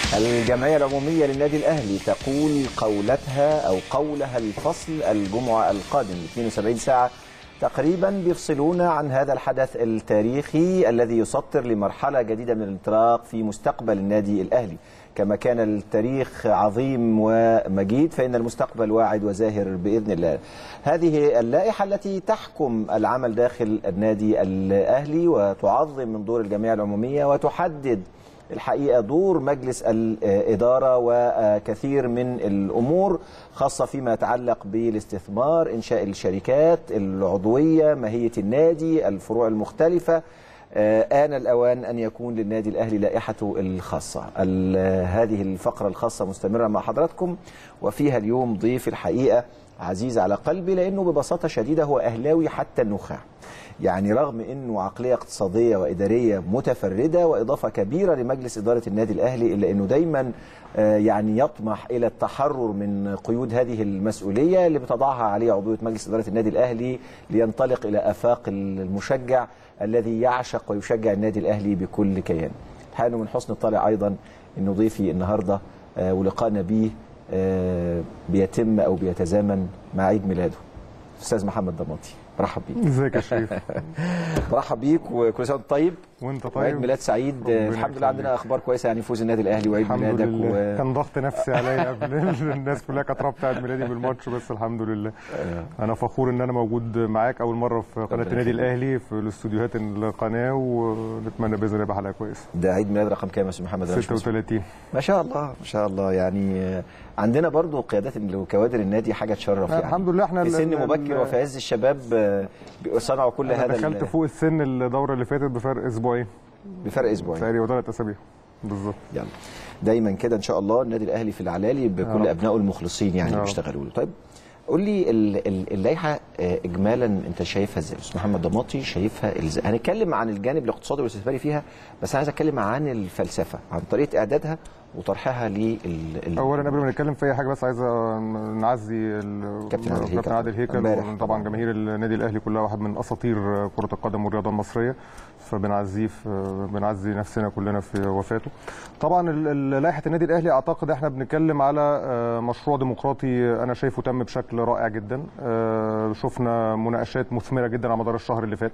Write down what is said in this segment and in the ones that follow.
الجمعية العمومية للنادي الأهلي تقول قولتها أو قولها الفصل الجمعة القادم 72 ساعة تقريبا بيفصلون عن هذا الحدث التاريخي الذي يسطر لمرحلة جديدة من الانطلاق في مستقبل النادي الأهلي كما كان التاريخ عظيم ومجيد فإن المستقبل واعد وزاهر بإذن الله هذه اللائحة التي تحكم العمل داخل النادي الأهلي وتعظم من دور الجمعية العمومية وتحدد الحقيقه دور مجلس الاداره وكثير من الامور خاصه فيما يتعلق بالاستثمار انشاء الشركات العضويه ماهيه النادي الفروع المختلفه آن الأوان أن يكون للنادي الأهلي لائحته الخاصة هذه الفقرة الخاصة مستمرة مع حضراتكم وفيها اليوم ضيف الحقيقة عزيز على قلبي لأنه ببساطة شديدة هو أهلاوي حتى النخاع يعني رغم انه عقليه اقتصاديه واداريه متفرده واضافه كبيره لمجلس اداره النادي الاهلي الا انه دايما يعني يطمح الى التحرر من قيود هذه المسؤوليه اللي بتضعها عليه عضويه مجلس اداره النادي الاهلي لينطلق الى افاق المشجع الذي يعشق ويشجع النادي الاهلي بكل كيان. الحقيقه من حسن الطالع ايضا انه ضيفي النهارده ولقائنا به بيتم او بيتزامن مع عيد ميلاده. استاذ محمد ضماطي. برحب بيك ازيك يا شريف برحب بيك وكل سنه وانت طيب وانت طيب وعيد ميلاد سعيد الحمد لله عندنا اخبار كويسه يعني فوز النادي الاهلي وعيد ميلادك و... كان ضغط نفسي عليا قبل الناس كلها كانت رابطه عيد ميلادي بالماتش بس الحمد لله انا فخور ان انا موجود معاك اول مره في قناه النادي الاهلي في الاستوديوهات القناه ونتمنى باذن الله يبقى حلقه كويسه ده عيد ميلاد رقم كام يا استاذ محمد 36 ما شاء الله ما شاء الله يعني عندنا برضو قيادات وكوادر النادي حاجه تشرف يعني الحمد لله احنا في سن مبكر وفي عز الشباب صنعوا كل أنا هذا دخلت فوق السن الدوره اللي فاتت بفرق اسبوعين بفرق اسبوعين تقريبا ثلاث اسابيع بالظبط يلا دايما كده ان شاء الله النادي الاهلي في العلالي بكل ابنائه المخلصين يعني يا رب. بيشتغلوا له طيب قول لي ال- ال- اللائحه آه، اجمالا انت شايفها ازاي استاذ محمد ضماطي شايفها ازاي هنتكلم عن الجانب الاقتصادي والاستثماري فيها بس انا عايز اتكلم عن الفلسفه عن طريقه اعدادها وطرحها لل ال- اولا قبل ما نتكلم في اي حاجه بس عايز نعزي ال- كابتن عادل هيكل. كابتن عادل هيكل امبارح طبعا جماهير النادي الاهلي كلها واحد من اساطير كره القدم والرياضه المصريه فبنعزيه في بنعزي نفسنا كلنا في وفاته طبعا ال- ال- لائحه النادي الاهلي اعتقد احنا بنتكلم على آه، مشروع ديمقراطي انا شايفه تم بشكل رائع جدا آه، شفنا مناقشات مثمره جدا على مدار الشهر اللي فات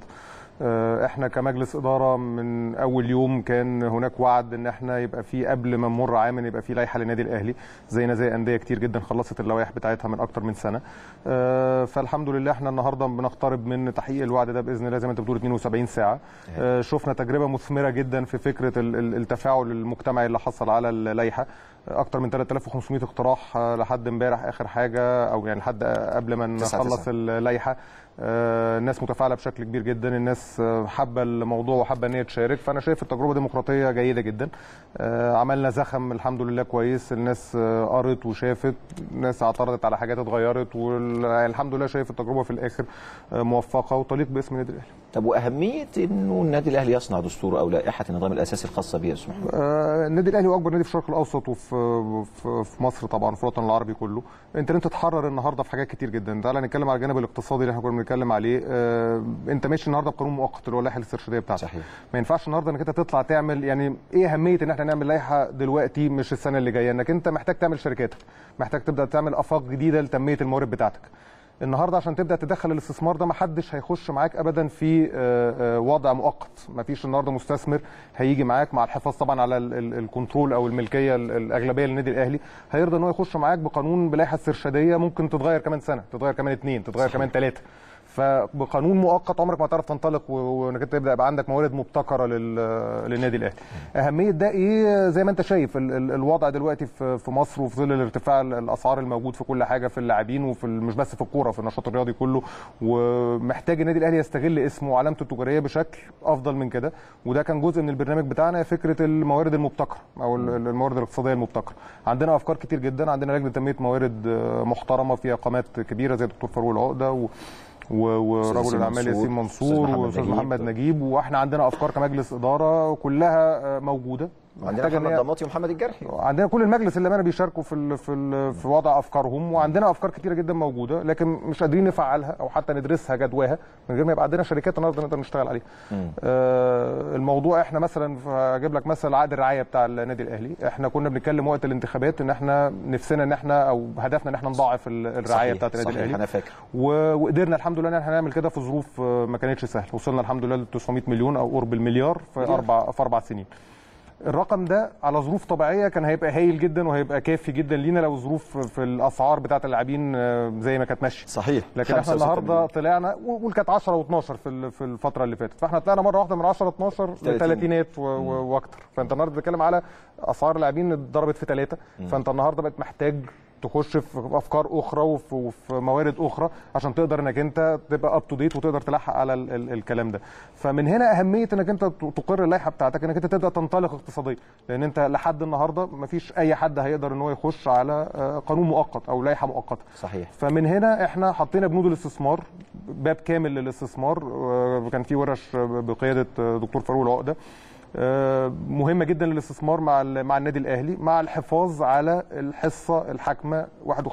آه، احنا كمجلس اداره من اول يوم كان هناك وعد ان احنا يبقى في قبل ما نمر عام إن يبقى في لائحه للنادي الاهلي زينا زي انديه كتير جدا خلصت اللوائح بتاعتها من اكتر من سنه آه، فالحمد لله احنا النهارده بنقترب من تحقيق الوعد ده باذن الله زي ما انت بتقول 72 ساعه آه، شفنا تجربه مثمره جدا في فكره ال- ال- التفاعل المجتمعي اللي حصل على اللائحه اكتر من 3500 اقتراح آه، لحد امبارح اخر حاجه او يعني لحد قبل ما تسعة نخلص تسعة. اللائحه آه، الناس متفاعله بشكل كبير جدا الناس آه، حابه الموضوع وحابه ان هي تشارك فانا شايف التجربه ديمقراطيه جيده جدا آه، عملنا زخم الحمد لله كويس الناس آه، قرت وشافت الناس اعترضت على حاجات اتغيرت والحمد لله شايف التجربه في الاخر آه، موفقه وتليق باسم النادي الاهلي طب واهميه انه النادي الاهلي يصنع دستور او لائحه النظام الاساسي الخاصه به يا استاذ محمد آه، النادي الاهلي هو اكبر نادي في الشرق الاوسط وفي في, في مصر طبعا في الوطن العربي كله انت لازم تتحرر النهارده في حاجات كتير جدا تعالى نتكلم على الجانب الاقتصادي اللي احنا كنا بنتكلم عليه آه، انت ماشي النهارده بقانون مؤقت اللي هو اللائحه الاسترشاديه بتاعتك صحيح. ما ينفعش النهارده انك انت تطلع تعمل يعني ايه اهميه ان احنا نعمل لائحه دلوقتي مش السنه اللي جايه انك انت محتاج تعمل شركاتك محتاج تبدا تعمل افاق جديده لتنميه الموارد بتاعتك النهارده عشان تبدا تدخل الاستثمار ده ما حدش هيخش معاك ابدا في آه، آه، وضع مؤقت ما فيش النهارده مستثمر هيجي معاك مع الحفاظ طبعا على ال- ال- الكنترول او الملكيه ال- الاغلبيه للنادي الاهلي هيرضى ان هو يخش معاك بقانون بلائحه استرشاديه ممكن تتغير كمان سنه تتغير كمان اثنين تتغير كمان ثلاثه فبقانون مؤقت عمرك ما هتعرف تنطلق و- وانك انت يبدا يبقى عندك موارد مبتكره لل- للنادي الاهلي. اهميه ده ايه زي ما انت شايف ال- ال- الوضع دلوقتي في في مصر وفي ظل الارتفاع ال- الاسعار الموجود في كل حاجه في اللاعبين وفي ال- مش بس في الكوره في النشاط الرياضي كله ومحتاج النادي الاهلي يستغل اسمه وعلامته التجاريه بشكل افضل من كده وده كان جزء من البرنامج بتاعنا فكره الموارد المبتكره او ال- ال- الموارد الاقتصاديه المبتكره. عندنا افكار كتير جدا عندنا لجنه تنميه موارد آه، محترمه فيها قامات كبيره زي الدكتور فاروق العقده و و- ورجل ياسين الاعمال منصور، ياسين أستاذ منصور محمد واستاذ نجيب. محمد نجيب واحنا عندنا افكار كمجلس اداره كلها آه، موجوده عندنا محتاجة إن محمد هي- ضماطي ومحمد الجرحي عندنا كل المجلس اللي انا بيشاركوا في ال في ال في وضع افكارهم وعندنا افكار كتيره جدا موجوده لكن مش قادرين نفعلها او حتى ندرسها جدواها من غير ما يبقى عندنا شركات النهارده نقدر نشتغل عليها. آه الموضوع احنا مثلا هجيب لك مثلا عقد الرعايه بتاع النادي الاهلي احنا كنا بنتكلم وقت الانتخابات ان احنا نفسنا ان احنا او هدفنا ان احنا نضاعف ال- الرعايه صحيح، بتاعت النادي صحيح، الاهلي. انا فاكر و- وقدرنا الحمد لله ان احنا نعمل كده في ظروف آه، ما كانتش سهله وصلنا الحمد لله ل 900 مليون او قرب المليار في مليار. اربع في اربع سنين الرقم ده على ظروف طبيعيه كان هيبقى هايل جدا وهيبقى كافي جدا لينا لو ظروف في الاسعار بتاعه اللاعبين آه، زي ما كانت ماشيه صحيح لكن احنا 5 و6 النهارده مليون. طلعنا واللي كانت 10 و12 في ال- في الفتره اللي فاتت فاحنا طلعنا مره واحده من 10 12 ل 30. ثلاثينات و- و- واكتر فانت النهارده بتتكلم على اسعار لاعبين اتضربت في ثلاثه فانت النهارده بقت محتاج تخش في افكار اخرى وفي, وفي موارد اخرى عشان تقدر انك انت تبقى اب تو ديت وتقدر تلحق على ال ال الكلام ده فمن هنا اهميه انك انت ت- تقر اللائحه بتاعتك انك انت تبدا تنطلق اقتصاديا لان انت لحد النهارده ما فيش اي حد هيقدر ان هو يخش على آه، قانون مؤقت او لائحه مؤقته صحيح فمن هنا احنا حطينا بنود الاستثمار باب كامل للاستثمار آه، كان في ورش بقياده آه، دكتور فاروق العقده آه، مهمه جدا للاستثمار مع ال- مع النادي الاهلي مع الحفاظ على الحصه الحاكمه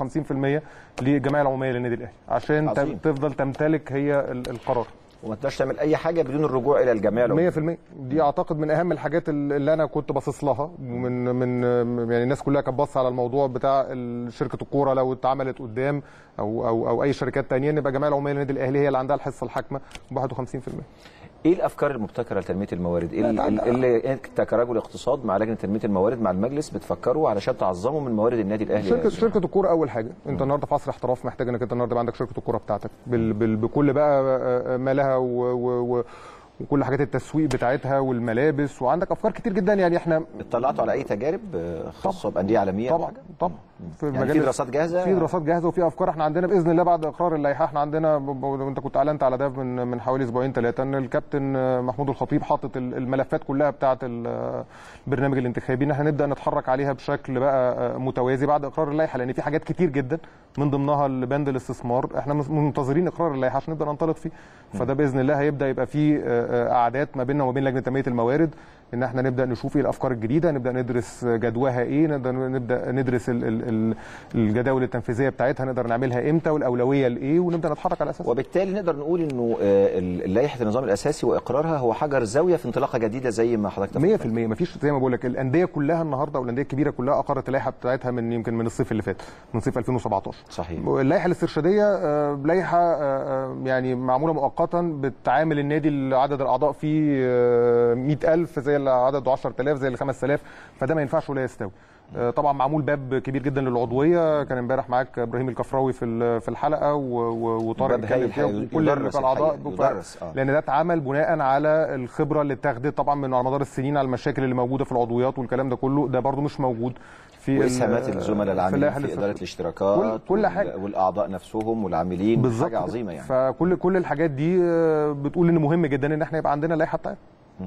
51% للجمعيه العموميه للنادي الاهلي عشان ت- عظيم. تفضل تمتلك هي ال- القرار وما تقدرش تعمل اي حاجه بدون الرجوع الى الجمعيه العموميه 100% دي اعتقد من اهم الحاجات اللي انا كنت باصص لها ومن من يعني الناس كلها كانت باصه على الموضوع بتاع ال- شركه الكوره لو اتعملت قدام او او او اي شركات تانية نبقى الجمعيه العموميه للنادي الاهلي هي اللي عندها الحصه الحاكمه ب 51% ايه الافكار المبتكره لتنميه الموارد؟ ايه لا، ال- لا، ال- اللي انت كرجل اقتصاد مع لجنه تنميه الموارد مع المجلس بتفكروا علشان تعظموا من موارد النادي الاهلي شركه يا شركه الكوره اول حاجه انت النهارده في عصر احتراف محتاج انك انت النهارده يبقى عندك شركه الكوره بتاعتك بال بال بكل بقى آه، آه، ما لها و و و وكل حاجات التسويق بتاعتها والملابس وعندك افكار كتير جدا يعني احنا اطلعتوا على اي تجارب آه، خاصه بانديه عالميه أو طبعا حاجة؟ طبعا في يعني مجال في دراسات جاهزه في دراسات جاهزه وفي افكار احنا عندنا باذن الله بعد اقرار اللائحه احنا عندنا ب- ب- انت كنت اعلنت على ده من من حوالي اسبوعين ثلاثه ان الكابتن آه، محمود الخطيب حاطط ال- الملفات كلها بتاعه ال- البرنامج الانتخابي ان احنا نبدا نتحرك عليها بشكل بقى آه، متوازي بعد اقرار اللائحه لان في حاجات كتير جدا من ضمنها البند الاستثمار احنا مس- منتظرين اقرار اللائحه عشان نبدا ننطلق فيه فده باذن الله هيبدا يبقى فيه آه، آه، قعدات ما بيننا وما بين لجنه تنميه الموارد ان احنا نبدا نشوف ايه الافكار الجديده نبدا ندرس جدواها ايه نقدر نبدا ندرس ال- ال- ال- الجداول التنفيذيه بتاعتها نقدر نعملها امتى والاولويه لايه ونبدا نتحرك على اساسها وبالتالي نقدر نقول انه آه، ال- لائحه النظام الاساسي واقرارها هو حجر زاويه في انطلاقه جديده زي ما حضرتك 100% تفضلت. مفيش زي ما بقول لك الانديه كلها النهارده والانديه الكبيره كلها اقرت اللائحه بتاعتها من يمكن من الصيف اللي فات من صيف 2017 صحيح اللائحه الاسترشاديه آه، لائحه آه، آه، يعني معموله مؤقتا بتعامل النادي اللي عدد الاعضاء فيه آه، 100000 زي اللي عدده 10000 زي اللي 5000 فده ما ينفعش ولا يستوي آه، طبعا معمول باب كبير جدا للعضويه كان امبارح معاك ابراهيم الكفراوي في ال- في الحلقه و- و- وطارق باب اتكلم هايل فيها حقيقي. وكل يدرس الاعضاء الحقيقة. يدرس، آه. لان ده اتعمل بناء على الخبره اللي اتاخدت طبعا من على مدار السنين على المشاكل اللي موجوده في العضويات والكلام ده كله ده برضو مش موجود في ال- واسهامات الزملاء في العاملين اللائحة في الاسترشادية. اداره الاشتراكات كل- كل وال- حاجة. والاعضاء نفسهم والعاملين بالظبط حاجه كده. عظيمه يعني فكل كل الحاجات دي آه، بتقول ان مهم جدا ان احنا يبقى عندنا لائحه بتاعتنا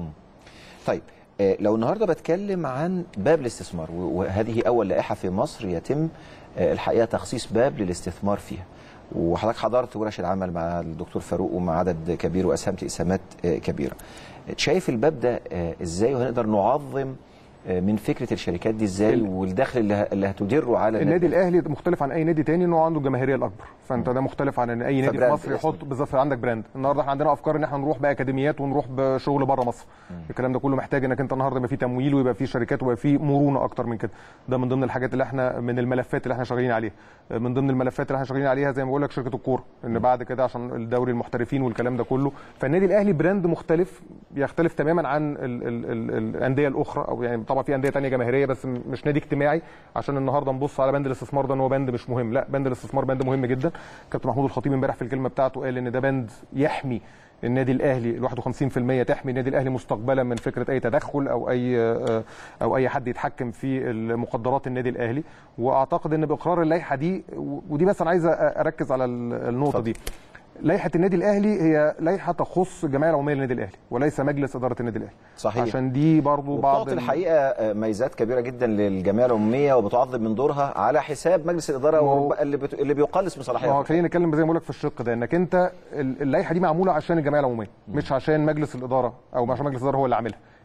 طيب آه، لو النهارده بتكلم عن باب الاستثمار و- وهذه اول لائحه في مصر يتم آه، الحقيقه تخصيص باب للاستثمار فيها وحضرتك حضرت ورش العمل مع الدكتور فاروق ومع عدد كبير واسهمت اسهامات آه، كبيره شايف الباب ده آه، ازاي وهنقدر نعظم آه، من فكره الشركات دي ازاي ال- والدخل اللي ه- اللي هتدره على النادي الاهلي مختلف عن اي نادي تاني انه عنده الجماهيريه الاكبر فانت ده مختلف عن ان اي نادي في فبراند مصر اسمه. يحط بالظبط عندك براند النهارده احنا عندنا افكار ان احنا نروح باكاديميات ونروح بشغل بره مصر الكلام ده كله محتاج انك انت النهارده يبقى فيه تمويل ويبقى فيه شركات ويبقى فيه مرونه اكتر من كده ده من ضمن الحاجات اللي احنا من الملفات اللي احنا شغالين عليها من ضمن الملفات اللي احنا شغالين عليها زي ما بقول لك شركه الكوره ان بعد كده عشان الدوري المحترفين والكلام ده كله فالنادي الاهلي براند مختلف يختلف تماما عن ال ال ال الانديه الاخرى او يعني طبعا في انديه تانية جماهيريه بس م- مش نادي اجتماعي عشان النهارده نبص على بند الاستثمار ده ان هو بند مش مهم لا بند الاستثمار بند مهم جدا كابتن محمود الخطيب امبارح في الكلمه بتاعته قال ان ده بند يحمي النادي الاهلي ال 51% تحمي النادي الاهلي مستقبلا من فكره اي تدخل او اي آه، او اي حد يتحكم في مقدرات النادي الاهلي واعتقد ان باقرار اللائحه دي ودي بس انا عايز اركز على النقطه اتفضل. دي لائحه النادي الاهلي هي لائحه تخص الجمعيه العموميه للنادي الاهلي وليس مجلس اداره النادي الاهلي صحيح. عشان دي برضو بعض وبتعطي ال- الحقيقه آه، ميزات كبيره جدا للجمعيه العموميه وبتعظم من دورها على حساب مجلس الاداره ما هو- ورب- اللي بت... اللي بيقلص من ما هو صلاحياته خلينا نتكلم زي ما بقول لك في الشق ده انك انت ال- اللائحه دي معموله عشان الجمعيه العموميه مش عشان مجلس الاداره او مش عشان مجلس الاداره هو اللي عاملها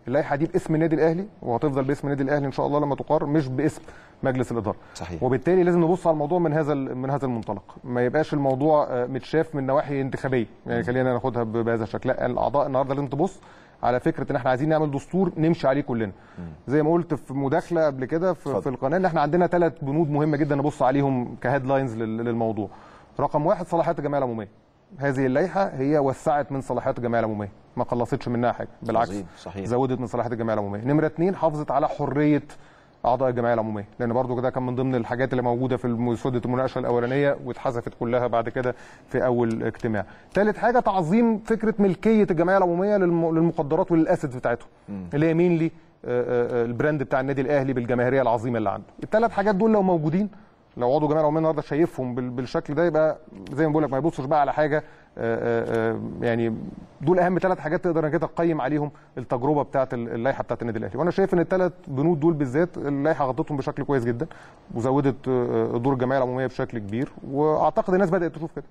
اللائحه دي باسم النادي الاهلي وهتفضل باسم النادي الاهلي ان شاء الله لما تقر مش باسم مجلس الاداره صحيح. وبالتالي لازم نبص على الموضوع من هذا ال- من هذا المنطلق ما يبقاش الموضوع آه، متشاف من نواحي انتخابيه يعني خلينا ناخدها ب- بهذا الشكل لا الاعضاء النهارده لازم تبص على فكره ان احنا عايزين نعمل دستور نمشي عليه كلنا زي ما قلت في مداخله قبل كده في, اتفضل. في القناه ان احنا عندنا ثلاث بنود مهمه جدا نبص عليهم كهيدلاينز لل- للموضوع رقم واحد صلاحيات الجمعيه العموميه هذه اللائحه هي وسعت من صلاحيات الجمعيه العموميه ما قلصتش منها حاجه بالعكس عظيم، صحيح. زودت من صلاحيات الجمعيه العموميه نمره اثنين حافظت على حريه اعضاء الجمعيه العموميه لان برضو كده كان من ضمن الحاجات اللي موجوده في مسوده المناقشه الاولانيه واتحذفت كلها بعد كده في اول اجتماع ثالث حاجه تعظيم فكره ملكيه الجمعيه العموميه للم- للمقدرات والاسيتس بتاعتهم اللي هي مينلي البراند بتاع النادي الاهلي بالجماهيريه العظيمه اللي عنده الثلاث حاجات دول لو موجودين لو عضو جمعيه العموميه النهارده شايفهم بال- بالشكل ده يبقى زي ما بقول لك ما يبصش بقى على حاجه آه، آه، آه، يعني دول اهم ثلاث حاجات تقدر انك انت تقيم عليهم التجربه بتاعه اللائحه بتاعه النادي الاهلي وانا شايف ان الثلاث بنود دول بالذات اللائحه غطتهم بشكل كويس جدا وزودت آه، دور الجمعيه العموميه بشكل كبير واعتقد الناس بدات تشوف كده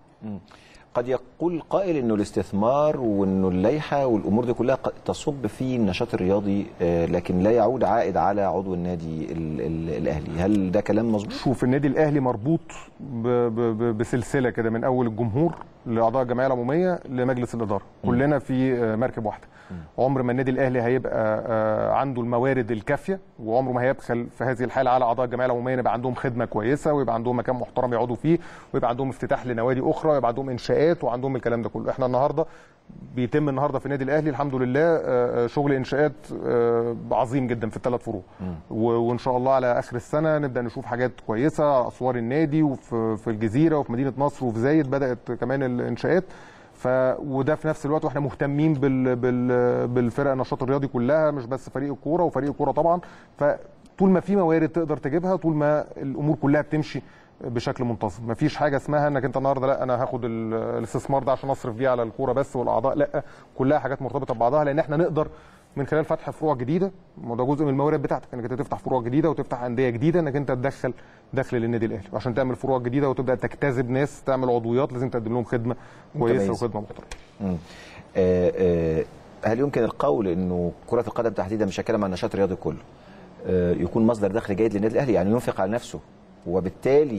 قد يقول قائل انه الاستثمار وانه اللائحه والامور دي كلها قد تصب في النشاط الرياضي آه، لكن لا يعود عائد على عضو النادي ال- ال- الاهلي هل ده كلام مظبوط شوف النادي الاهلي مربوط ب ب ب بسلسله كده من اول الجمهور لاعضاء الجمعيه العموميه لمجلس الاداره كلنا في آه، مركب واحده عمر ما النادي الاهلي هيبقى آه، عنده الموارد الكافيه وعمره ما هيبخل في هذه الحاله على اعضاء الجمعيه العموميه إن يبقى عندهم خدمه كويسه ويبقى عندهم مكان محترم يقعدوا فيه ويبقى عندهم افتتاح لنوادي اخرى ويبقى عندهم انشاءات وعندهم الكلام ده كله احنا النهارده بيتم النهارده في النادي الاهلي الحمد لله آه، آه، شغل انشاءات آه، عظيم جدا في الثلاث فروع و- وان شاء الله على اخر السنه نبدا نشوف حاجات كويسه على اسوار النادي وفي في الجزيره وفي مدينه نصر وفي زايد بدات كمان الانشاءات ف وده في نفس الوقت واحنا مهتمين بال... بال... بالفرق النشاط الرياضي كلها مش بس فريق الكوره وفريق الكوره طبعا فطول ما في موارد تقدر تجيبها طول ما الامور كلها بتمشي بشكل منتظم مفيش حاجه اسمها انك انت النهارده لا انا هاخد ال- الاستثمار ده عشان اصرف بيه على الكوره بس والاعضاء لا كلها حاجات مرتبطه ببعضها لان احنا نقدر من خلال فتح فروع جديده وده جزء من الموارد بتاعتك انك انت تفتح فروع جديده وتفتح انديه جديده انك انت تدخل دخل للنادي الاهلي وعشان تعمل فروع جديده وتبدا تجتذب ناس تعمل عضويات لازم تقدم لهم خدمه كويسه متميزة. وخدمه محترمه مم. آه، آه، هل يمكن القول انه كره القدم تحديدا مش هتكلم عن النشاط الرياضي كله آه، يكون مصدر دخل جيد للنادي الاهلي يعني ينفق على نفسه وبالتالي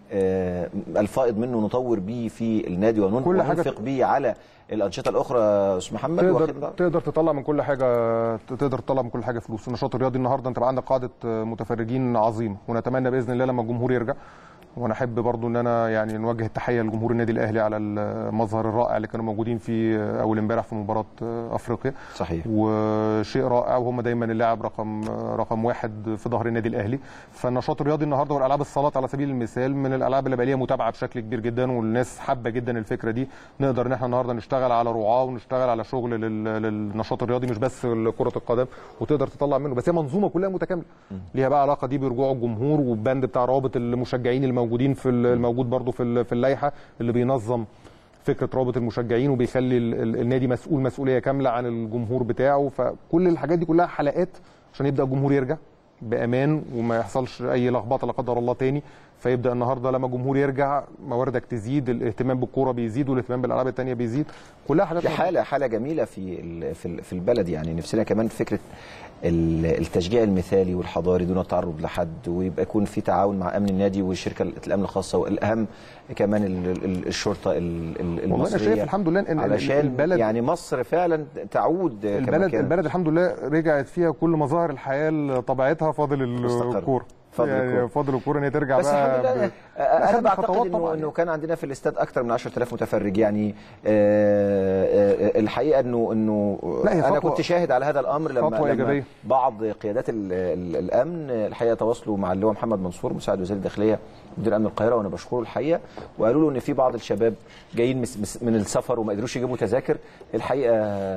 آه، الفائض منه نطور بيه في النادي ونن- كل حاجة- وننفق بيه على الانشطه الاخرى يا استاذ محمد تقدر واخد بالك؟ تقدر تطلع من كل حاجه تقدر تطلع من كل حاجه فلوس النشاط الرياضي النهارده انت بقى عندك قاعده متفرجين عظيمه ونتمنى باذن الله لما الجمهور يرجع وانا احب برضو ان انا يعني نوجه التحيه لجمهور النادي الاهلي على المظهر الرائع اللي كانوا موجودين فيه اول امبارح في مباراه افريقيا صحيح وشيء رائع وهم دايما اللاعب رقم رقم واحد في ظهر النادي الاهلي فالنشاط الرياضي النهارده والالعاب الصالات على سبيل المثال من الالعاب اللي بقى ليها متابعه بشكل كبير جدا والناس حابه جدا الفكره دي نقدر ان احنا النهارده نشتغل على رعاه ونشتغل على شغل لل- للنشاط الرياضي مش بس كره القدم وتقدر تطلع منه بس هي منظومه كلها متكامله ليها بقى علاقه دي برجوع الجمهور والبند بتاع روابط المشجعين الموجودين في ال- الموجود برضو في ال- في اللائحه اللي بينظم فكره رابط المشجعين وبيخلي ال- ال- النادي مسؤول مسؤوليه كامله عن الجمهور بتاعه فكل الحاجات دي كلها حلقات عشان يبدا الجمهور يرجع بامان وما يحصلش اي لخبطه لا قدر الله تاني فيبدا النهارده لما الجمهور يرجع مواردك تزيد الاهتمام بالكوره بيزيد والاهتمام بالالعاب التانيه بيزيد كلها حاجات دي حاله حاله جميله في ال- في ال- في البلد يعني نفسنا كمان فكره ال- التشجيع المثالي والحضاري دون التعرض لحد ويبقى يكون في تعاون مع امن النادي والشركه الامن الخاصه والاهم كمان ال- ال- الشرطه ال- ال- والله المصريه انا شايف الحمد لله ان ال- علشان البلد يعني مصر فعلا تعود كما البلد كانت. البلد الحمد لله رجعت فيها كل مظاهر الحياه لطبيعتها فاضل مستقر. الكوره فاضل يعني الكورة. فاضل الكوره ان هي ترجع بس بقى الحمد لله ب- انا خدنا بعتقد خطوات انه طبعاً انه كان عندنا في الاستاد اكثر من 10000 متفرج يعني آه، آه، الحقيقه انه انه لا، هي انا خطوة- كنت شاهد على هذا الامر لما, خطوة لما إيجابية. بعض قيادات ال- ال- الامن الحقيقه تواصلوا مع اللواء محمد منصور مساعد وزير الداخليه مدير امن القاهره وانا بشكره الحقيقه وقالوا له ان في بعض الشباب جايين مس- مس- من السفر وما قدروش يجيبوا تذاكر الحقيقه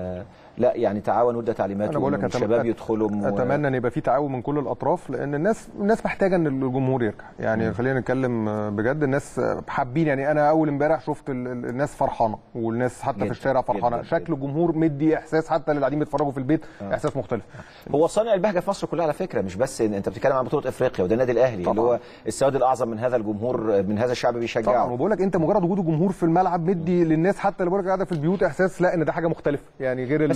لا يعني تعاون وده تعليمات انا بقول لك وإنه أتم- الشباب يدخلوا و- اتمنى ان يبقى في تعاون من كل الاطراف لان الناس الناس محتاجه ان الجمهور يرجع يعني خلينا نتكلم بجد الناس حابين يعني انا اول امبارح شفت ال- ال- الناس فرحانه والناس حتى جداً، في الشارع فرحانه جداً، شكل الجمهور مدي احساس حتى اللي قاعدين بيتفرجوا في البيت احساس مختلف هو صانع البهجه في مصر كلها على فكره مش بس إن انت بتتكلم عن بطوله افريقيا وده النادي الاهلي اللي طبعاً. هو السواد الاعظم من هذا الجمهور من هذا الشعب طبعا بيشجعه وبقول لك انت مجرد وجود الجمهور في الملعب مدي للناس حتى اللي بقول لك قاعده في البيوت احساس لا ان ده حاجه مختلفه يعني غير بس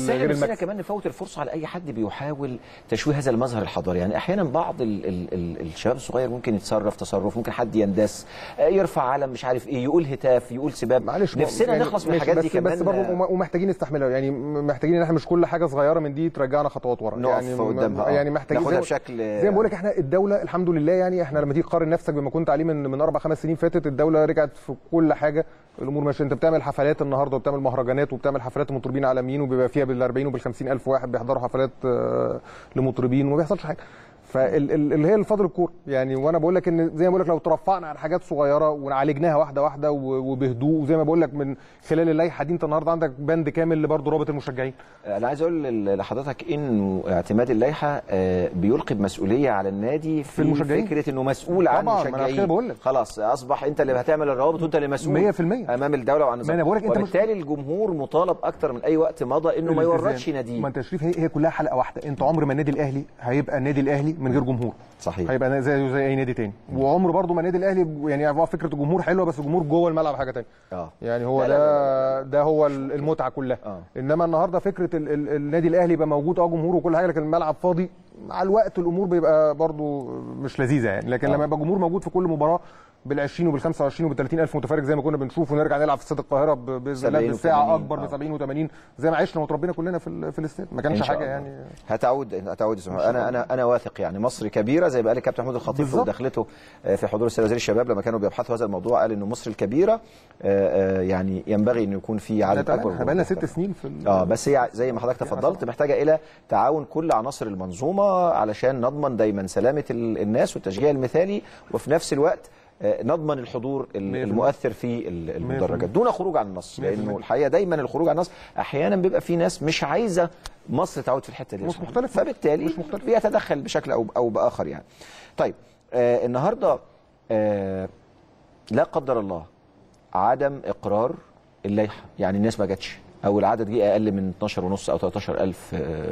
بس احنا غير نفسنا المكسب كمان نفوت الفرصه على اي حد بيحاول تشويه هذا المظهر الحضاري يعني احيانا بعض ال ال ال الشباب الصغير ممكن يتصرف تصرف ممكن حد يندس آه، يرفع علم مش عارف ايه يقول هتاف يقول سباب معلش نفسنا يعني نخلص من ماشي، الحاجات دي بس كمان بس برضه وم- ومحتاجين نستحملها يعني م- محتاجين ان احنا مش كل حاجه صغيره من دي ترجعنا خطوات ورا نقف يعني م- قدامها، آه. يعني محتاجين ناخدها زي ما- بشكل- زي ما بقول لك احنا الدوله الحمد لله يعني احنا لما تيجي تقارن نفسك بما كنت عليه من من اربع خمس سنين فاتت الدوله رجعت في كل حاجه الامور ماشيه انت بتعمل حفلات النهارده وبتعمل مهرجانات وبتعمل حفلات لمطربين عالميين وبيبقى فيها بال 40 وبال 50 الف واحد بيحضروا حفلات آه، لمطربين وما بيحصلش حاجه فاللي هي الفضل الكوره يعني وانا بقول لك ان زي ما بقول لك لو ترفعنا عن حاجات صغيره وعالجناها واحده واحده و- وبهدوء وزي ما بقول لك من خلال اللائحه دي انت النهارده عندك بند كامل برضه رابط المشجعين انا عايز اقول ل- لحضرتك انه اعتماد اللائحه آه، بيلقي بمسؤوليه على النادي في, المشجعين. فكره انه مسؤول عن طبعاً، ما أنا المشجعين كده بقول لك. خلاص اصبح انت اللي هتعمل الروابط وانت اللي مسؤول 100% امام الدوله وعن النظام ما أنا بقول لك أنت مش- وبالتالي الجمهور مطالب اكتر من اي وقت مضى انه ما الالتزام. يورطش ناديه ما انت يا شريف هي, هي كلها حلقه واحده انت عمر ما النادي الاهلي هيبقى النادي الاهلي من غير جمهور صحيح. هيبقى زي زي اي نادي تاني وعمر برضو ما النادي الاهلي يعني هو فكره الجمهور حلوه بس الجمهور جوه الملعب حاجه تانية اه يعني هو لا ده لا ده هو المتعه كلها آه. انما النهارده فكره ال ال النادي الاهلي يبقى موجود اه جمهور وكل حاجه لكن الملعب فاضي مع الوقت الامور بيبقى برضو مش لذيذه يعني لكن آه. لما يبقى جمهور موجود في كل مباراه بال 20 وبال 25 وبال 30 الف متفرج زي ما كنا بنشوف ونرجع نلعب في استاد القاهره ب- باذن الله 70 بالساعه و80 اكبر آه. ب 70 و80 زي ما عشنا وتربينا كلنا في ال- في الاستاد ما إن كانش شاء حاجه الله. يعني هتعود هتعود اسمه انا انا انا واثق يعني مصر كبيره زي ما قال الكابتن محمود الخطيب في بالظبط. مداخلته آه، في حضور السيد وزير الشباب لما كانوا بيبحثوا هذا الموضوع قال انه مصر الكبيره آه، آه، يعني ينبغي انه يكون في عدد اكبر احنا بقالنا ست سنين في ال- اه بس هي زي ما حضرتك تفضلت محتاجه الى تعاون كل عناصر المنظومه علشان نضمن دايما سلامه ال- الناس والتشجيع المثالي وفي نفس الوقت آه، نضمن الحضور ال- مية في المؤثر في ال- المدرجات المية. دون خروج عن النص مية في لانه المية. الحقيقه دايما الخروج عن النص احيانا بيبقى في ناس مش عايزه مصر تعود في الحته دي مش مختلف. فبالتالي مش مختلف. بيتدخل بشكل او او باخر يعني طيب آه النهارده آه لا قدر الله عدم اقرار اللائحه يعني الناس ما جاتش او العدد جه اقل من 12 ونص او 13 الف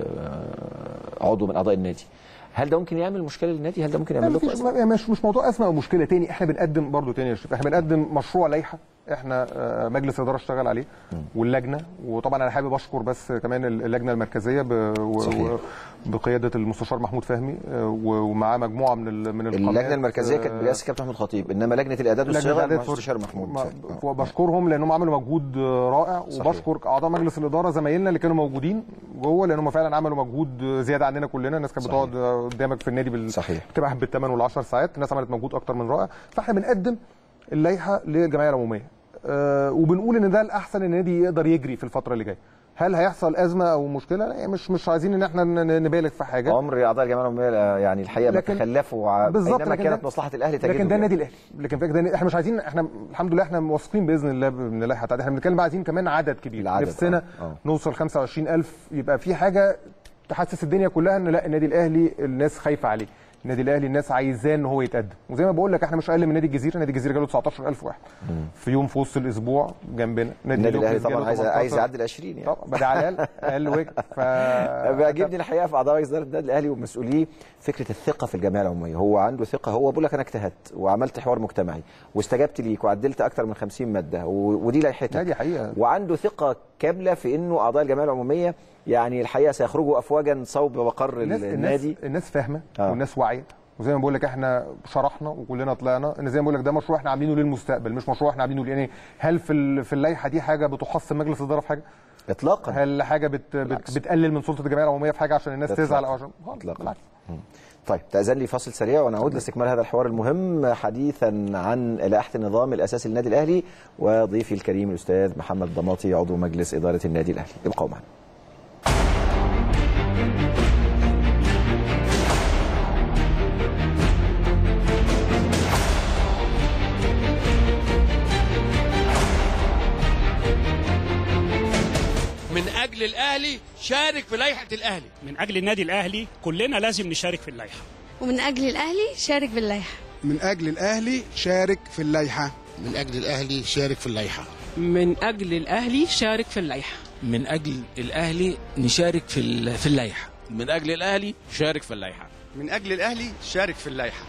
عضو من اعضاء النادي هل ده ممكن يعمل مشكله للنادي هل ده ممكن لا يعمل لكم مفيش أزمة؟ مش مش موضوع ازمه او مشكله تاني احنا بنقدم برضو تاني يا شريف احنا بنقدم مشروع لائحه احنا آه، مجلس اداره اشتغل عليه واللجنه وطبعا انا حابب اشكر بس كمان اللجنه المركزيه ب- و- صحيح. و- بقياده المستشار محمود فهمي آه، و- ومعاه مجموعه من ال- من القنوات اللجنه المركزيه كانت آه، برئاسه كابتن محمود خطيب انما لجنه الاعداد لجنة والصياغه الإعداد المستشار سوري. محمود ما- آه. بشكرهم لانهم عملوا مجهود آه، رائع صحيح. وبشكر اعضاء مجلس الاداره زمايلنا اللي كانوا موجودين جوه لانهم فعلا عملوا مجهود آه، زياده عننا كلنا الناس كانت صحيح. بتقعد آه، قدامك في النادي بال... صحيح. بتبقى بالثمان والعشر ساعات الناس عملت مجهود اكتر من رائع فاحنا بنقدم اللائحه للجمعيه العموميه أه وبنقول ان ده الاحسن ان النادي يقدر يجري في الفتره اللي جايه هل هيحصل ازمه او مشكله لا مش مش عايزين ان احنا ن- نبالغ في حاجه عمر اعضاء الجمعيه العموميه آه، يعني الحقيقه ما لكن- تخلفوا ع- بالظبط، اينما لكن كانت ده- مصلحه الاهلي تجده لكن ده يعني. النادي الاهلي لكن فكرة ده احنا مش عايزين احنا الحمد لله احنا واثقين باذن الله من اللائحه بتاعتنا احنا بنتكلم بقى عايزين كمان عدد كبير العدد، نفسنا آه، آه. نوصل 25000 يبقى في حاجه تحسس الدنيا كلها ان لا النادي الاهلي الناس خايفه عليه النادي الاهلي الناس عايزاه ان هو يتقدم وزي ما بقول لك احنا مش اقل من نادي الجزيره نادي الجزيره جاله 19000 واحد في يوم في وسط الاسبوع جنبنا النادي الاهلي اليوكليز طبعا جاله عايز 18. عايز يعدي ال 20 يعني طبعا بدأ على الاقل اقل وجه ف بيعجبني الحقيقه في اعضاء مجلس اداره النادي الاهلي ومسؤوليه فكره الثقه في الجمعيه العموميه هو عنده ثقه هو بيقول لك انا اجتهدت وعملت حوار مجتمعي واستجبت ليك وعدلت اكثر من 50 ماده و- ودي لائحتك لا، دي حقيقة. وعنده ثقه كامله في انه اعضاء الجمعيه العموميه يعني الحقيقه سيخرجوا افواجا صوب مقر الناس النادي الناس, الناس فاهمه آه. والناس واعيه وزي ما بقول لك احنا شرحنا وكلنا طلعنا ان زي ما بقول لك ده مشروع احنا عاملينه للمستقبل مش مشروع احنا عاملينه يعني هل في ال- في اللائحه دي حاجه بتحصن مجلس الاداره في حاجه؟ اطلاقا هل حاجه بت بالعكس. بت بتقلل من سلطه الجمعيه العموميه في حاجه عشان الناس إطلاقاً. تزعل او عشان خالص، إطلاقاً. بالعكس. طيب تأذن لي فاصل سريع ونعود لاستكمال هذا الحوار المهم حديثا عن لائحة النظام الأساسي للنادي الأهلي وضيفي الكريم الأستاذ محمد ضماطي عضو مجلس إدارة النادي الأهلي ابقوا معنا من اجل الاهلي شارك في لائحه الاهلي من اجل النادي الاهلي كلنا لازم نشارك في اللائحه ومن أجل الأهلي شارك باللائحة من أجل الأهلي شارك في اللائحة من أجل الأهلي شارك في اللائحة من أجل الأهلي شارك في اللائحة من اجل الاهلي نشارك في ال- في اللائحه من اجل الاهلي شارك في اللائحه من أجل الأهلي شارك في اللائحة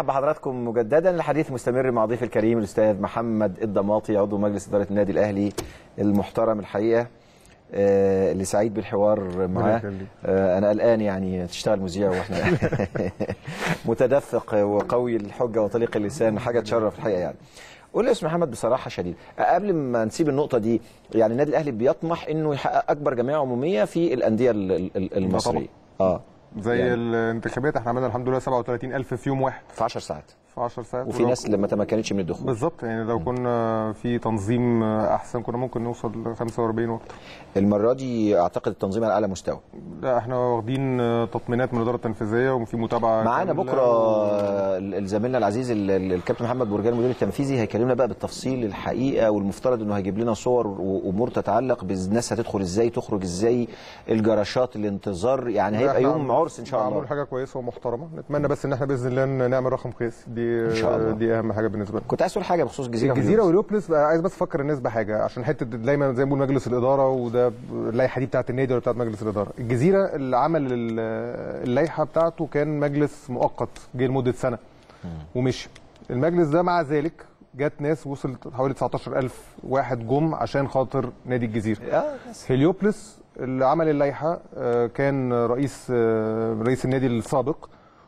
برحب بحضراتكم مجددا الحديث مستمر مع ضيف الكريم الاستاذ محمد الضماطي عضو مجلس اداره النادي الاهلي المحترم الحقيقه آه، اللي سعيد بالحوار معاه يخليك. آه، انا قلقان يعني تشتغل مذيع واحنا متدفق وقوي الحجه وطليق اللسان حاجه تشرف الحقيقه يعني قول لي يا استاذ محمد بصراحه شديده قبل ما نسيب النقطه دي يعني النادي الاهلي بيطمح انه يحقق اكبر جمعيه عموميه في الانديه ال- ال- ال- المصريه اه زي يعني. الانتخابات احنا عملنا الحمد لله 37000 في يوم واحد في 10 ساعات في 10 ساعات وفي ولو- ناس لما تمكنتش من الدخول بالظبط يعني لو كنا في تنظيم احسن كنا ممكن نوصل ل 45 واكتر المره دي اعتقد التنظيم على اعلى مستوى لا احنا واخدين تطمينات من الاداره التنفيذيه وفي متابعه معانا كاملة بكره و- ال- زميلنا العزيز ال- ال- الكابتن محمد برجان المدير التنفيذي هيكلمنا بقى بالتفصيل الحقيقه والمفترض انه هيجيب لنا صور وامور تتعلق بالناس هتدخل ازاي تخرج ازاي الجراشات الانتظار يعني هيبقى احنا يوم عرس ان شاء معمول الله حاجه كويسه ومحترمه نتمنى بس ان احنا باذن الله نعمل رقم قياسي دي إن شاء الله. دي اهم حاجه بالنسبه لنا كنت عايز تقول حاجه بخصوص الجزيره الجزيره واليوبلس بقى عايز بس افكر الناس بحاجه عشان حته دايما زي ما بنقول مجلس الاداره وده اللائحه دي بتاعت النادي ولا بتاعت مجلس الاداره الجزيره اللي عمل ال- اللائحه بتاعته كان مجلس مؤقت جه لمده سنه ومشي المجلس ده مع ذلك جت ناس وصلت حوالي 19000 واحد جم عشان خاطر نادي الجزيره آه، هليوبلس اللي عمل اللائحه آه، كان رئيس آه، رئيس النادي السابق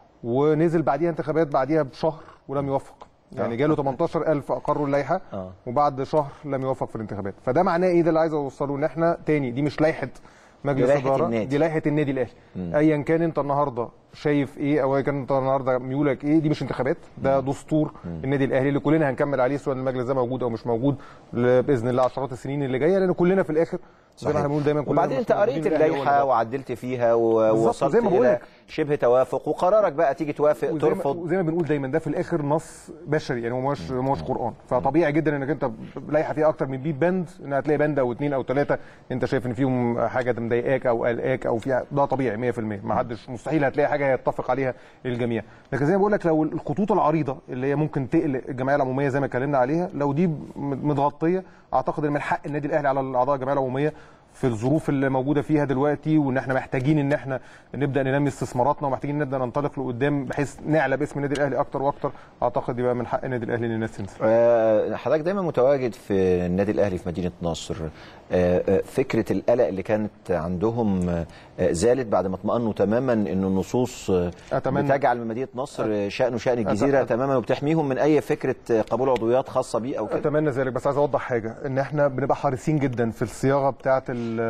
ونزل بعديها انتخابات بعديها بشهر ولم يوفق يعني جاله 18000 اقروا اللائحه آه. وبعد شهر لم يوفق في الانتخابات فده معناه ايه ده اللي عايز اوصله ان احنا تاني دي مش لائحه مجلس دي لائحة اداره النادي. دي لائحه النادي الاهلي ايا كان انت النهارده شايف ايه او ايا كان انت النهارده ميولك ايه دي مش انتخابات ده دستور النادي الاهلي اللي كلنا هنكمل عليه سواء المجلس ده موجود او مش موجود ل- باذن الله عشرات السنين اللي جايه لان كلنا في الاخر زي ما احنا بنقول دايما كلنا وبعدين انت موجودين قريت الأهلي هو اللائحه اللي وعدلت فيها بالظبط، ووصلت زي ما بقول الى لك. شبه توافق وقرارك بقى تيجي توافق وزي ما, ترفض وزي ما بنقول دايما ده في الاخر نص بشري يعني هو مش مش قران فطبيعي جدا انك انت لائحه فيها اكتر من 100 بند ان هتلاقي بند او اثنين او ثلاثه انت شايف ان فيهم حاجه مضايقاك او قلقاك او فيها ده طبيعي 100% ما حدش مستحيل هتلاقي حاجه يتفق عليها الجميع لكن زي ما بقول لك لو الخطوط العريضه اللي هي ممكن تقلق الجمعيه العموميه زي ما اتكلمنا عليها لو دي متغطيه اعتقد ان من حق النادي الاهلي على اعضاء الجمعيه العموميه في الظروف اللي موجوده فيها دلوقتي وان احنا محتاجين ان احنا نبدا ننمي استثماراتنا ومحتاجين نبدا ننطلق لقدام بحيث نعلى باسم النادي الاهلي اكتر واكتر اعتقد يبقى من حق النادي الاهلي ان الناس تنزل آه، حضرتك دايما متواجد في النادي الاهلي في مدينه نصر آه، آه، فكره القلق اللي كانت عندهم آه، آه، زالت بعد ما اطمأنوا تماما ان النصوص آه، أتمنى. بتجعل من مدينه نصر آه، شأنه شأن الجزيره أت- تماما وبتحميهم من اي فكره آه، قبول عضويات خاصه بيه او كده اتمنى ذلك بس عايز اوضح حاجه ان احنا بنبقى حريصين جدا في الصياغه بتاعه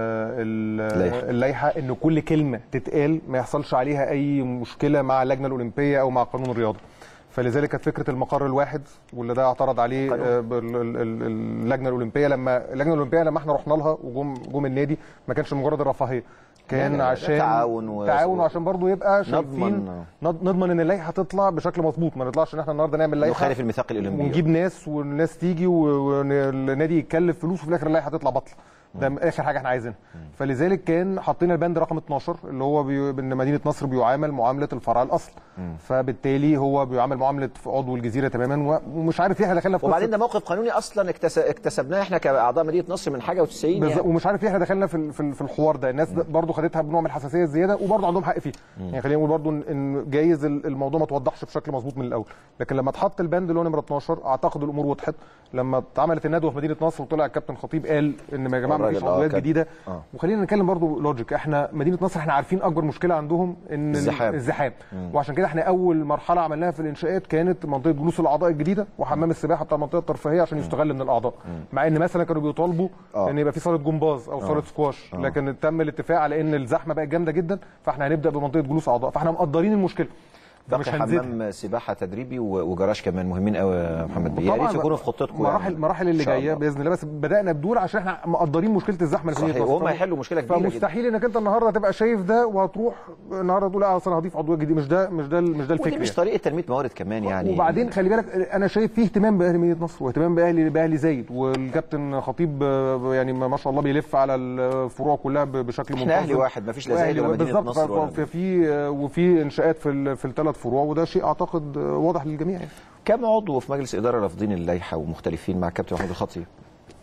اللائحة. اللائحه ان كل كلمه تتقال ما يحصلش عليها اي مشكله مع اللجنه الاولمبيه او مع قانون الرياضه فلذلك كانت فكره المقر الواحد واللي ده اعترض عليه قانون. آه، بال- ال- ال- اللجنه الاولمبيه لما اللجنه الاولمبيه لما احنا رحنا لها وجم جم النادي ما كانش مجرد الرفاهيه لا، لا، كان لا، ده عشان تعاون و- تعاون وعشان برضه يبقى نضمن. شايفين نض- نضمن ان اللائحه تطلع بشكل مظبوط ما نطلعش ان احنا النهارده نعمل لائحه نخالف الميثاق الاولمبي ونجيب ناس والناس تيجي والنادي يتكلف فلوس وفي الاخر اللائحه تطلع بطل ده اخر حاجه احنا عايزينها فلذلك كان حاطين البند رقم 12 اللي هو بي... ان مدينه نصر بيعامل معامله الفرع الاصل فبالتالي هو بيعامل معامله عضو الجزيره تماما و- ومش عارف ايه احنا دخلنا في وبعدين قصة- ده موقف قانوني اصلا اكتس- اكتسبناه احنا كاعضاء مدينه نصر من حاجه و90 بالظبط يعني. ومش عارف ليه احنا دخلنا في ال- في ال- في الحوار ده الناس برضه خدتها بنوع من الحساسيه الزياده وبرضه عندهم حق فيه يعني خلينا نقول برضه إن- ان جايز ال- الموضوع ما توضحش بشكل مظبوط من الاول لكن لما اتحط البند اللي هو نمره 12 اعتقد الامور وضحت لما اتعملت الندوه في مدينه نصر وطلع الكابتن خطيب قال ان يا جماعه ما فيش الراجل، آه، عضويات كان- جديده آه. وخلينا نتكلم برضه لوجيك احنا مدينه نصر احنا عارفين اكبر مشكله عندهم ان ال- الزحام. الزحام وعشان كده احنا اول مرحله عملناها في الانشاءات كانت منطقه جلوس الاعضاء الجديده وحمام السباحه بتاع المنطقه الترفيهيه عشان يستغل من الاعضاء مع ان مثلا كانوا بيطالبوا آه. ان يبقى في صاله جمباز او صاله سكواش لكن تم الاتفاق على ان الزحمه بقت جامده جدا فاحنا هنبدا بمنطقه جلوس اعضاء فاحنا مقدرين المشكله باقي فمش هنزيدها حمام سباحه تدريبي و- وجراج كمان مهمين قوي يا محمد بيه يا ريت طبعاً يكونوا في خطتكم مراحل يعني. المراحل إن اللي شاء جايه الله. باذن الله بس بدانا بدور عشان احنا مقدرين مشكله الزحمه اللي في صحيح مدينة نصر. وهم هيحلوا مشكله كبيره جدا فمستحيل انك انت النهارده تبقى شايف ده وهتروح النهارده تقول لا اصل انا هضيف عضويه جديده مش ده مش ده مش ده الفكر ودي مش يعني. طريقه تنميه موارد كمان يعني وبعدين خلي بالك انا شايف فيه اهتمام باهلي مدينه نصر واهتمام باهلي باهلي زايد والكابتن خطيب آه، يعني ما شاء الله بيلف على الفروع كلها ب- بشكل منتظم احنا اهلي واحد مفيش لا زايد وأهلي ولا مدينه بالظبط نصر ولا ففي آه، وفي انشاءات في ال- في الثلاث فروع وده شيء اعتقد آه، واضح للجميع يعني. كم عضو في مجلس اداره رافضين اللائحه ومختلفين مع الكابتن محمود الخطيب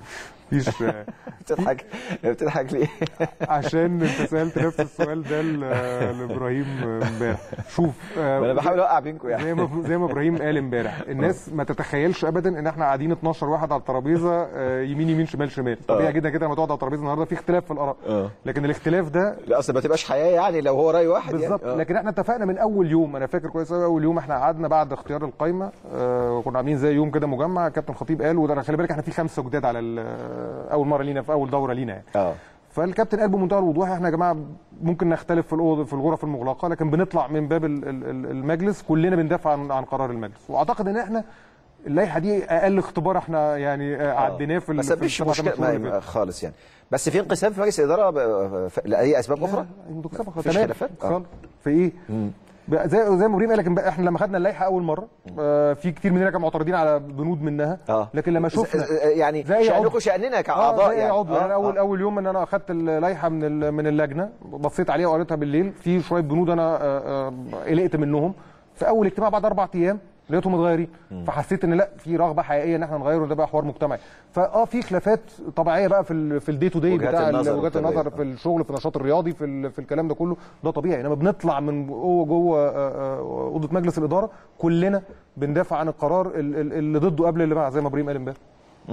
مفيش بتضحك بتضحك ليه؟ عشان انت سالت نفس السؤال ده ل- لابراهيم امبارح شوف آه، انا بحاول اوقع بينكم يعني زي ما زي ما ابراهيم قال امبارح الناس ما تتخيلش ابدا ان احنا قاعدين 12 واحد على الترابيزه آه، يمين يمين شمال شمال طبيعي جدا كده لما تقعد على الترابيزه النهارده في اختلاف في الاراء آه. لكن الاختلاف ده لا اصل ما تبقاش حياه يعني لو هو راي واحد بالظبط يعني. آه. لكن احنا اتفقنا من اول يوم انا فاكر كويس قوي اول يوم احنا قعدنا بعد اختيار القايمه آه كنا عاملين زي يوم كده مجمع كابتن خطيب قال وده خلي بالك احنا في خمسه جداد على ال- اول مره لينا في اول دوره لينا يعني اه فالكابتن قال بمنتهى الوضوح احنا يا جماعه ممكن نختلف في الاوضه في الغرف المغلقه لكن بنطلع من باب ال- ال- ال- المجلس كلنا بندافع عن عن قرار المجلس واعتقد ان احنا اللائحه دي اقل اختبار احنا يعني آه، عديناه في ال- بس في مفيش السبع مشكله ثمان شهور اللي ما- فاتوا. خالص يعني بس في انقسام في مجلس الاداره ب- ف- لاي اسباب اخرى مفيش مفيش خلافات؟ آه. خالص في ايه؟ بقى زي زي ما ابراهيم قال لك امبارح، احنا لما خدنا اللائحه اول مره آه في كتير مننا كانوا معترضين على بنود منها اه لكن لما شفنا ز- ز- يعني زي شأنكم عضو. شأننا كأعضاء آه زي يعني عضو آه، يعني اول آه. اول يوم ان انا اخدت اللائحه من ال- من اللجنه بصيت عليها وقريتها بالليل في شويه بنود انا آه، آه، قلقت منهم في اول اجتماع بعد اربع ايام لقيتهم متغيرين فحسيت ان لا في رغبه حقيقيه ان احنا نغير وده بقى حوار مجتمعي فاه في خلافات طبيعيه بقى في ال في الدي تو دي وجهات بتاع ال- النظر وجهات الطبيعية. النظر في الشغل في النشاط الرياضي في ال- في الكلام ده كله ده طبيعي انما بنطلع من جوه جوه آه، آه، اوضه مجلس الاداره كلنا بندافع عن القرار ال- ال- اللي ضده قبل اللي معه زي ما ابراهيم قال امبارح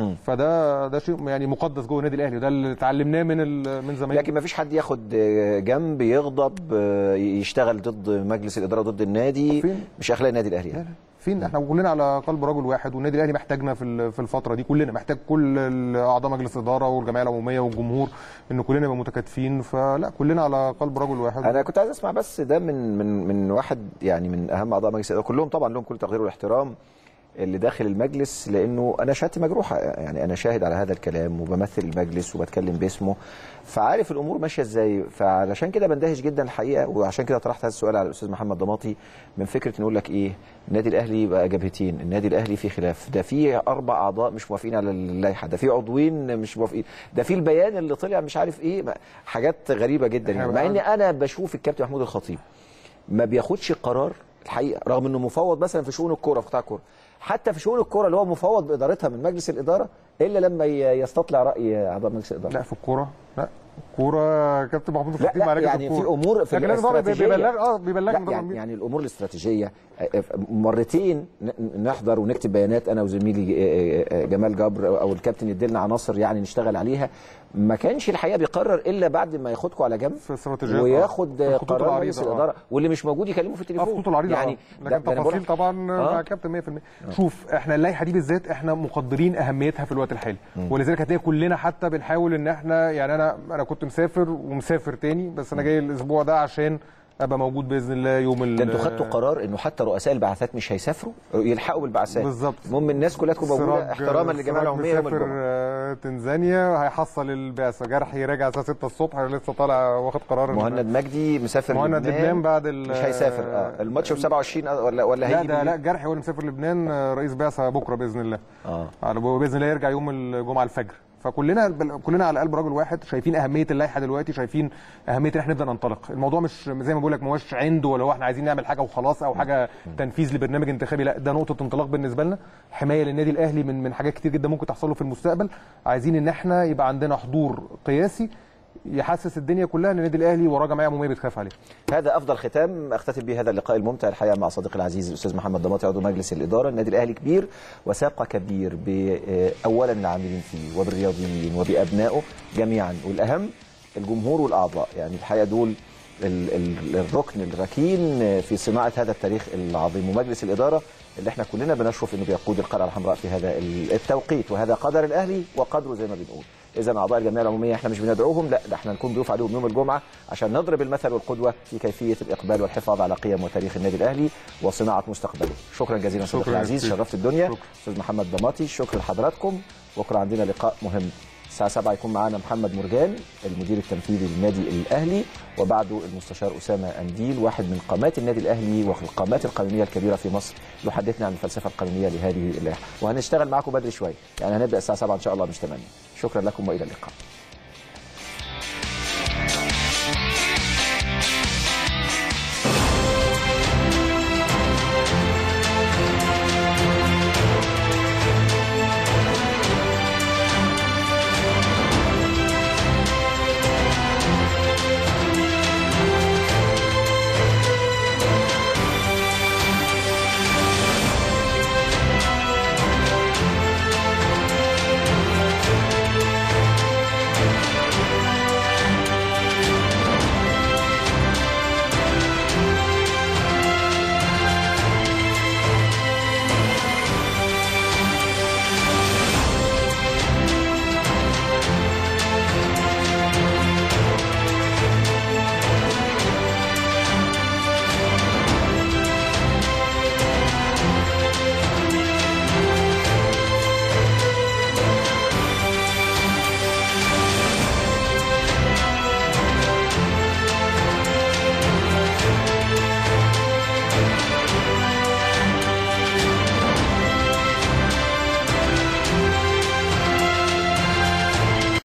فده ده شيء يعني مقدس جوه النادي الاهلي وده اللي اتعلمناه من ال- من زمان لكن ما فيش حد ياخد جنب يغضب يشتغل ضد مجلس الاداره ضد النادي فين؟ مش اخلاق النادي الاهلي لا يعني لا فين احنا كلنا على قلب رجل واحد والنادي الاهلي محتاجنا في ال- في الفتره دي كلنا محتاج كل ال- اعضاء مجلس الاداره والجمعيه العموميه والجمهور ان كلنا نبقى متكاتفين فلا كلنا على قلب رجل واحد انا كنت عايز اسمع بس ده من من من واحد يعني من اهم اعضاء مجلس الاداره كلهم طبعا لهم كل التقدير والاحترام اللي داخل المجلس لانه انا شهادتي مجروحه يعني انا شاهد على هذا الكلام وبمثل المجلس وبتكلم باسمه فعارف الامور ماشيه ازاي فعلشان كده بندهش جدا الحقيقه وعشان كده طرحت هذا السؤال على الاستاذ محمد ضماطي من فكره نقول لك ايه النادي الاهلي بقى جبهتين النادي الاهلي في خلاف ده في اربع اعضاء مش موافقين على اللائحه ده في عضوين مش موافقين ده في البيان اللي طلع مش عارف ايه حاجات غريبه جدا يعني. مع ان انا بشوف الكابتن محمود الخطيب ما بياخدش قرار الحقيقه رغم انه مفوض مثلا في شؤون الكوره في قطاع الكوره حتى في شؤون الكوره اللي هو مفوض بادارتها من مجلس الاداره الا لما ي- يستطلع راي اعضاء مجلس الاداره لا في الكوره لا الكوره كابتن محمود لا, الخطيب لا معالجة يعني في الكورة. امور في لكن لازم طبعاً الاستراتيجيه بيبلغ اه بيبلغ لا يعني, يعني الامور الاستراتيجيه آه، آه، مرتين ن- نحضر ونكتب بيانات انا وزميلي آه، آه، جمال جبر او الكابتن يديلنا عناصر يعني نشتغل عليها ما كانش الحقيقه بيقرر الا بعد ما ياخدكم على جنب في استراتيجيات، آه. وياخد في الخطوط قرار العريضة، مجلس آه. الاداره واللي مش موجود يكلمه في اه التليفون في خطوط العريضه يعني يعني ده- لكن ده أنا بقول تفاصيل لك- طبعا آه. مع كابتن 100% شوف احنا اللائحه دي بالذات احنا مقدرين اهميتها في الوقت الحالي ولذلك هتلاقي كلنا حتى بنحاول ان احنا يعني انا انا كنت مسافر ومسافر تاني بس انا جاي الاسبوع ده عشان ابقى موجود باذن الله يوم ال ده انتوا خدتوا قرار انه حتى رؤساء البعثات مش هيسافروا يلحقوا بالبعثات بالظبط. المهم الناس كلها تكون موجوده سراج- احتراما للجماعه سراج العموميه يوم مسافر الجمعه آه، تنزانيا هيحصل البعثه جرحي راجع الساعه 6 الصبح لسه طالع واخد قرار إن- مهند مجدي مسافر مهند لبنان, لبنان بعد ال- مش هيسافر اه الماتش ب 27 ولا ولا لا هيجي ده لا بالليل؟ جرحي هو اللي مسافر لبنان آه، رئيس بعثه بكره باذن الله اه على باذن الله يرجع يوم الجمعه الفجر فكلنا كلنا على قلب رجل واحد شايفين اهميه اللائحه دلوقتي شايفين اهميه ان احنا نبدا ننطلق الموضوع مش زي ما بقول لك ما هوش عنده ولا هو احنا عايزين نعمل حاجه وخلاص او حاجه تنفيذ لبرنامج انتخابي لا ده نقطه انطلاق بالنسبه لنا حمايه للنادي الاهلي من من حاجات كتير جدا ممكن تحصل له في المستقبل عايزين ان احنا يبقى عندنا حضور قياسي يحسس الدنيا كلها ان النادي الاهلي وراه جمعيه عموميه بتخاف عليه هذا افضل ختام اختتم به هذا اللقاء الممتع الحقيقه مع صديقي العزيز الاستاذ محمد ضماطي عضو مجلس الاداره النادي الاهلي كبير وسابقه كبير ب- آه، اولا العاملين فيه وبالرياضيين وبابنائه جميعا والاهم الجمهور والاعضاء يعني الحقيقه دول ال- ال- الركن الركين في صناعه هذا التاريخ العظيم ومجلس الاداره اللي احنا كلنا بنشرف انه بيقود القلعه الحمراء في هذا ال- التوقيت وهذا قدر الاهلي وقدره زي ما بنقول اذا اعضاء الجمعيه العموميه احنا مش بندعوهم لا ده احنا نكون ضيوف عليهم يوم الجمعه عشان نضرب المثل والقدوه في كيفيه الاقبال والحفاظ على قيم وتاريخ النادي الاهلي وصناعه مستقبله شكرا جزيلا صديقي شكراً العزيز كتير. شرفت الدنيا شكراً. استاذ محمد ضماطي شكرا لحضراتكم بكره عندنا لقاء مهم الساعة 7 يكون معانا محمد مرجان المدير التنفيذي للنادي الأهلي وبعده المستشار أسامة أنديل واحد من قامات النادي الأهلي والقامات القانونية الكبيرة في مصر يحدثنا عن الفلسفة القانونية لهذه اللائحة وهنشتغل معكم بدري شوية يعني هنبدأ الساعة 7 إن شاء الله مش 8 شكرا لكم وإلى اللقاء